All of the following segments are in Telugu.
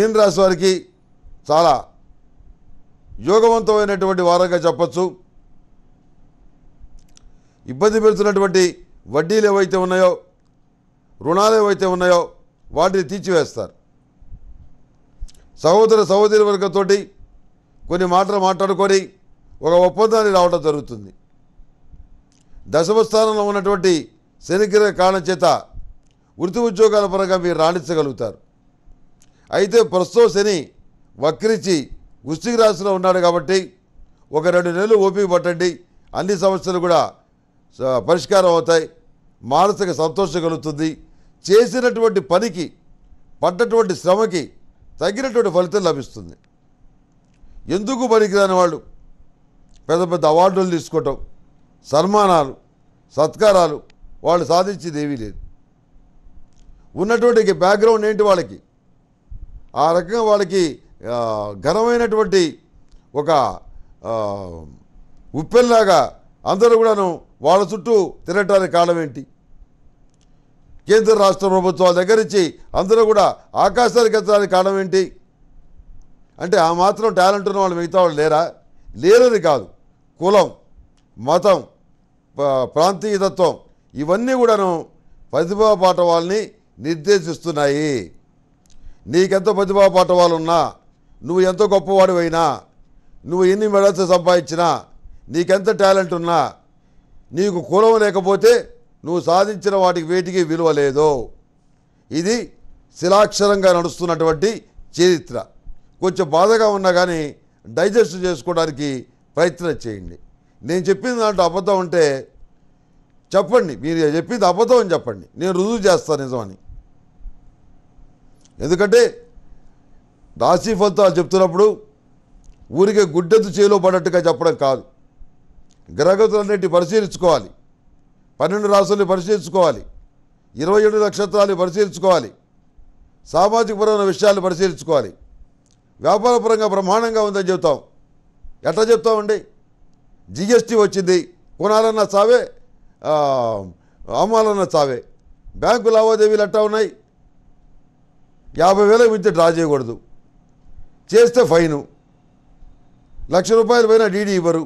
మీనరాశి వారికి చాలా యోగవంతమైనటువంటి వారంగా చెప్పచ్చు ఇబ్బంది పెడుతున్నటువంటి వడ్డీలు ఏవైతే ఉన్నాయో రుణాలు ఏవైతే ఉన్నాయో వాటిని తీర్చివేస్తారు సహోదర సహోదరి వర్గంతోటి కొన్ని మాటలు మాట్లాడుకొని ఒక ఒప్పందాన్ని రావడం జరుగుతుంది దశమ స్థానంలో ఉన్నటువంటి శనిగ్రహ కారణం చేత వృత్తి ఉద్యోగాల పరంగా మీరు రాణించగలుగుతారు అయితే ప్రస్తుతం శని వక్రించి వృశ్చిక రాశిలో ఉన్నాడు కాబట్టి ఒక రెండు నెలలు ఓపిక పట్టండి అన్ని సమస్యలు కూడా స- పరిష్కారం అవుతాయి మానసిక సంతోషం కలుగుతుంది చేసినటువంటి పనికి పడ్డటువంటి శ్రమకి తగినటువంటి ఫలితం లభిస్తుంది ఎందుకు పనికిరాని వాళ్ళు పెద్ద పెద్ద అవార్డులు తీసుకోవటం సన్మానాలు సత్కారాలు వాళ్ళు సాధించేది ఏమీ లేదు ఉన్నటువంటి బ్యాక్గ్రౌండ్ ఏంటి వాళ్ళకి ఆ రకంగా వాళ్ళకి ఆ, ఘనమైనటువంటి ఒక ఆ, ఉప్పెల్లాగా అందరూ కూడాను వాళ్ళ చుట్టూ తిరగటానికి కారణం ఏంటి కేంద్ర రాష్ట్ర ప్రభుత్వాల దగ్గర నుంచి అందరూ కూడా ఆకాశానికి ఎత్తడానికి కారణం ఏంటి అంటే ఆ మాత్రం టాలెంట్ ఉన్న వాళ్ళు మిగతా వాళ్ళు లేరా లేరని కాదు కులం మతం ప- ప్రాంతీయతత్వం ఇవన్నీ కూడాను ప్రతిభా పాట వాళ్ళని నిర్దేశిస్తున్నాయి నీకెంత ప్రతిభా పాట వాళ్ళు ఉన్నా నువ్వు ఎంత గొప్పవాడివైనా నువ్వు ఎన్ని మెడల్స్ సంపాదించినా నీకెంత టాలెంట్ ఉన్నా నీకు కులం లేకపోతే నువ్వు సాధించిన వాటికి వేటికి విలువ లేదు ఇది శిలాక్షరంగా నడుస్తున్నటువంటి చరిత్ర కొంచెం బాధగా ఉన్నా కానీ డైజెస్ట్ చేసుకోవడానికి ప్రయత్నం చేయండి నేను చెప్పిన దాంట్లో అబద్ధం ఉంటే చెప్పండి మీరు చెప్పింది అబద్ధం అని చెప్పండి నేను రుజువు చేస్తాను నిజమని ఎందుకంటే రాశి ఫలితాలు చెప్తున్నప్పుడు ఊరికే గుడ్డెత్తు చేలో పడ్డట్టుగా చెప్పడం కాదు గ్రహగతులన్నిటి పరిశీలించుకోవాలి పన్నెండు రాసుల్ని పరిశీలించుకోవాలి ఇరవై ఏడు నక్షత్రాలు పరిశీలించుకోవాలి సామాజిక పరమైన విషయాలు పరిశీలించుకోవాలి వ్యాపారపరంగా బ్రహ్మాండంగా ఉందని చెప్తాం ఎట్లా చెప్తామండి జిఎస్టీ వచ్చింది కొనాలన్న చావే ఆ, అమ్మాలన్న చావే బ్యాంకు లావాదేవీలు ఎట్టా ఉన్నాయి యాభై వేలకు మించి డ్రా చేయకూడదు చేస్తే ఫైను లక్ష రూపాయలు పైన డీడీ ఇవ్వరు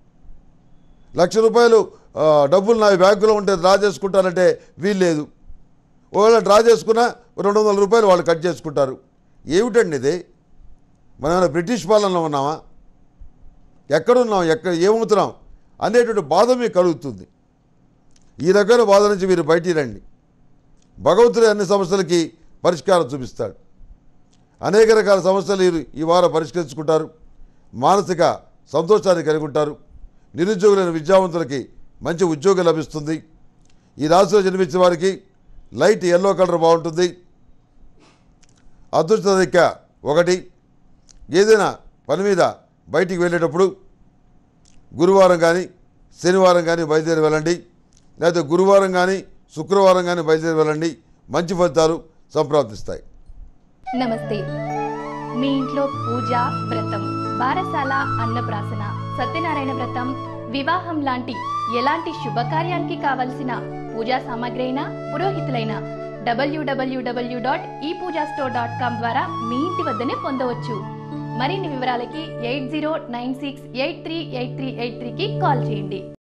లక్ష రూపాయలు ఆ, డబ్బులు నా బ్యాంకులో ఉంటే డ్రా చేసుకుంటానంటే వీల్లేదు ఒకవేళ డ్రా చేసుకున్నా రెండు వందల రూపాయలు వాళ్ళు కట్ చేసుకుంటారు ఏమిటండి ఇది మనం ఏమైనా బ్రిటిష్ పాలనలో ఉన్నామా ఎక్కడున్నాం ఎక్కడ ఏమవుతున్నాం అనేటువంటి బాధ మీకు కలుగుతుంది ఈ రకమైన బాధ నుంచి మీరు బయటికి రండి భగవంతుడి అన్ని సమస్యలకి పరిష్కారం చూపిస్తాడు అనేక రకాల సమస్యలు ఈ- ఈ వారం పరిష్కరించుకుంటారు మానసిక సంతోషాన్ని కలిగి ఉంటారు నిరుద్యోగులైన విద్యావంతులకి మంచి ఉద్యోగం లభిస్తుంది ఈ రాశిలో జన్మించిన వారికి లైట్ ఎల్లో కలర్ బాగుంటుంది అదృష్ట సంఖ్య ఒకటి ఏదైనా పని మీద బయటికి వెళ్ళేటప్పుడు గురువారం కానీ శనివారం కానీ బయలుదేరి వెళ్ళండి లేకపోతే గురువారం కానీ శుక్రవారం కానీ బయలుదేరి వెళ్ళండి మంచి ఫలితాలు సంప్రాప్తిస్తాయి నమస్తే మీ ఇంట్లో పూజ వ్రతం బారసాల అన్నప్రాసన సత్యనారాయణ వ్రతం వివాహం లాంటి ఎలాంటి శుభకార్యానికి కావలసిన పూజా సామాగ్రి అయినా పురోహితులైన డబ్ల్యూడబ్ల్యూడబ్ల్యూ డాట్ ఈ పూజా స్టోర్ డాట్ కామ్ ద్వారా మీ ఇంటి వద్దనే పొందవచ్చు మరిన్ని వివరాలకి eight zero nine six eight three eight three eight త్రీకి కాల్ చేయండి